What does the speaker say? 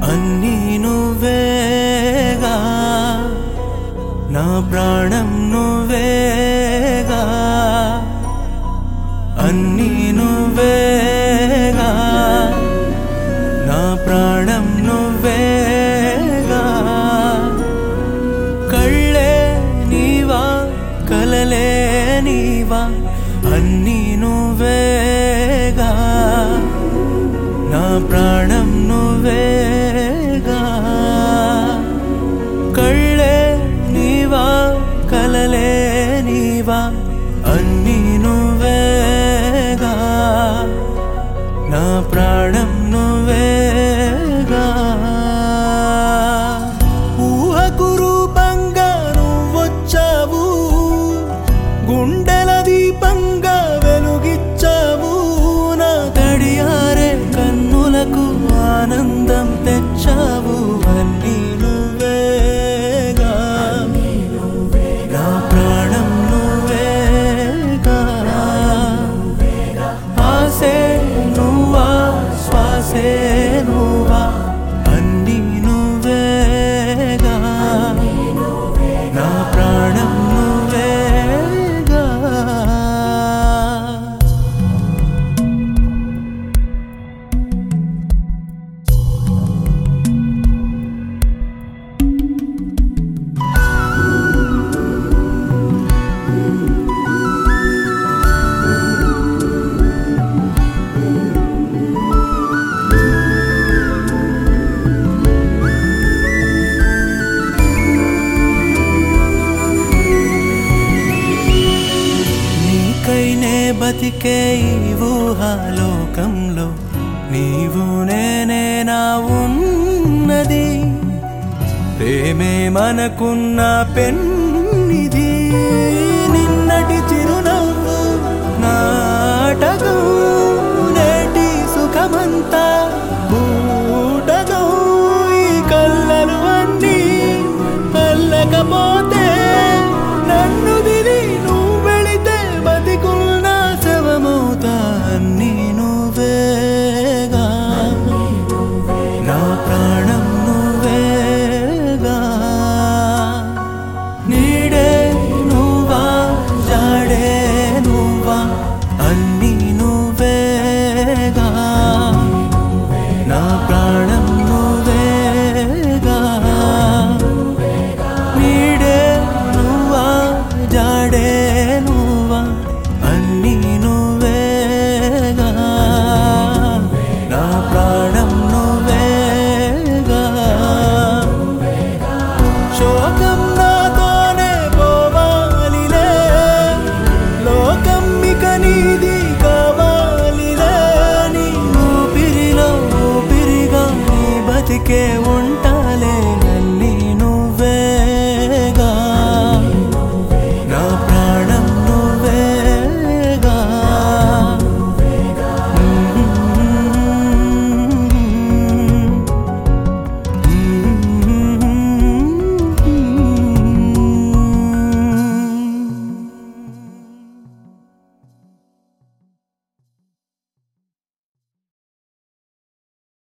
అన్నీ నువ్వేగా నా ప్రాణం నువ్వేగా అన్నీ నువ్వేగా నా ప్రాణం నువ్వేగా కళ్ళే నీవా కలలే నీవా అన్నీ నువ్వేగా నా ప్రాణం నువ్వేగా కళ్ళే నీవా కలలే నీవా అన్నీ నువ్వేగా నా ప్రాణం నువ్వేగా ఊహకు రూపంగా నువ్వొచ్చావు గుండెల దీపంగా వెలుగిచ్చావు నా తడియారే కన్నులకు ఆనందం తెచ్చావు అన్నీ నువ్వేగా నా ప్రాణం నువ్వేగా ఆసే నువ్వా శ్వాసే నువ్వా అన్నీ నువ్వేగా నా ప్రాణం నువ్వేగా నీకైనే బతికే ఈ ఊహాలోకంలో నీవు నేనే నా ఉన్నది ప్రేమే మనకున్న పెన్నిది నిన్నటి చిరునవ్వు నాటకం నేటి సుఖమంతా బూటకం ఈ కళ్ళలు అన్నీ అల్లకపోతే నన్ను దిరి నువ్వు వెళితే బతికున్న శవమవుతా అన్నీ నువ్వేగా నా ప్రాణం నువ్వేగా నీడే నువ్వా జాడే నువ్వా అన్నీ నువ్వేగా నా ప్రాణం నువ్వేగా నీడే నువ్వా జాడే నువ్వా అన్నీ నువ్వేగా నా ప్రాణం నువ్వేగా శోకం నాతోనే పోవాలిలే లోకం ఇక నీది కావాలిలే నీ ఊపిరిలో ఊపిరిగా నీ బతికే